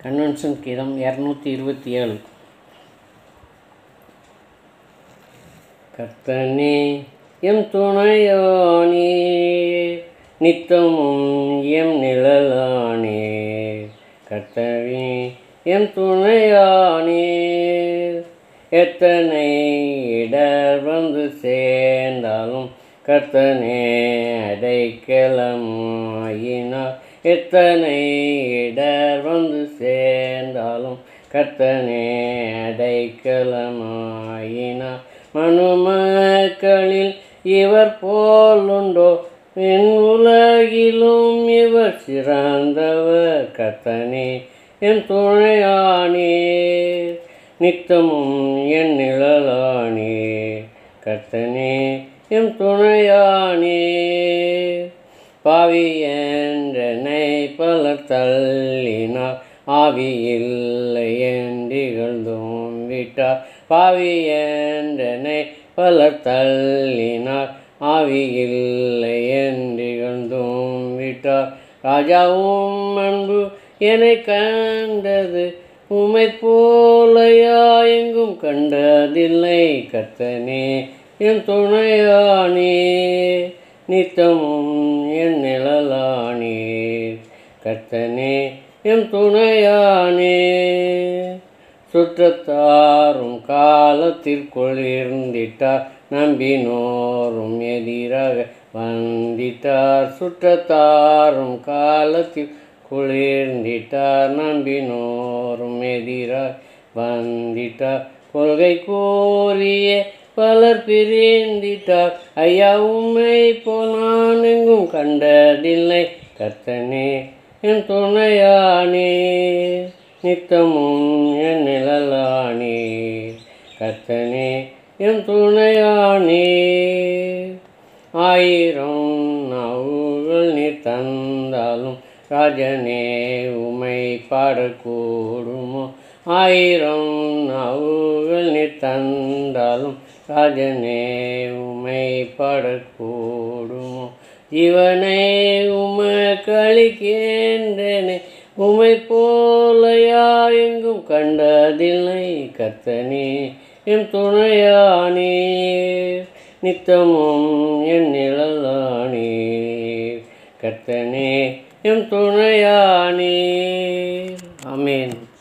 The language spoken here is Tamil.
கன்வென்ஷன் கீதம் இரநூத்தி இருபத்தி ஏழு கர்த்தனே எம் துணையானே நித்தமும் எம் நிழலானே கர்த்தவே எம் துணையானே எத்தனை இடர் வந்து சேர்ந்தாலும் கர்த்தனே அடைக்கலமாயினார் எத்தனை இடர் வந்து சேர்ந்தாலும் கர்த்தனே அடைக்கலமாயினார் மனுமக்களில் இவர் போலுண்டோ என் உலகிலும் இவர் சிறந்தவர் கர்த்தனே என் துணையானீர் நித்தமும் என் நிழலானீர் கர்த்தனே என் துணையானீர் பாவி என்றனை பலர் தள்ளினார் ஆவி இல்லை என்றிகழ்ந்தும் விட்டார் பாவி என்றனை பலர் தள்ளினார் ஆவி இல்லை என்றிகழ்ந்தும் விட்டார் ராஜாவும் அன்பு என்னை கண்டது உமை போலையா எங்கும் கண்டதில்லை கர்த்தனே என் துணையானே நித்தமும் என் நிழலானீர் கர்த்தனே என் துணையானே சுற்றத்தாரும் காலத்திற்குள் இருந்திட்டார் நம்பினோரும் எதிராக வந்திட்டார் சுற்றத்தாரும் காலத்தில் குளிர்ந்திட்டார் நம்பினோரும் எதிராக வந்திட்டார் கொள்கை கோரிய பலர் பிரிந்திட்டார் ஐயா உண்மை போல் நான் எங்கும் கண்டதில்லை கர்த்தனே என் துணையானே நித்தமும் என் நிழலானே கர்த்தனே என் துணையானே ஆயிரம் நாவுகள் நீர் தந்தாலும் ராஜனே உமை பாடக்கூடுமோ ஆயிரம் நாவுகள் நீர் தந்தாலும் ராஜனே உமை பாடக்கூடுமோ இவனை உமை கழிக்கின்றனே உமை போலையா எங்கும் கண்டதில்லை கர்த்தனே என் துணையானே நித்தமும் என் நிழலானீர் கர்த்தனே என் துணையானே ஆமேன்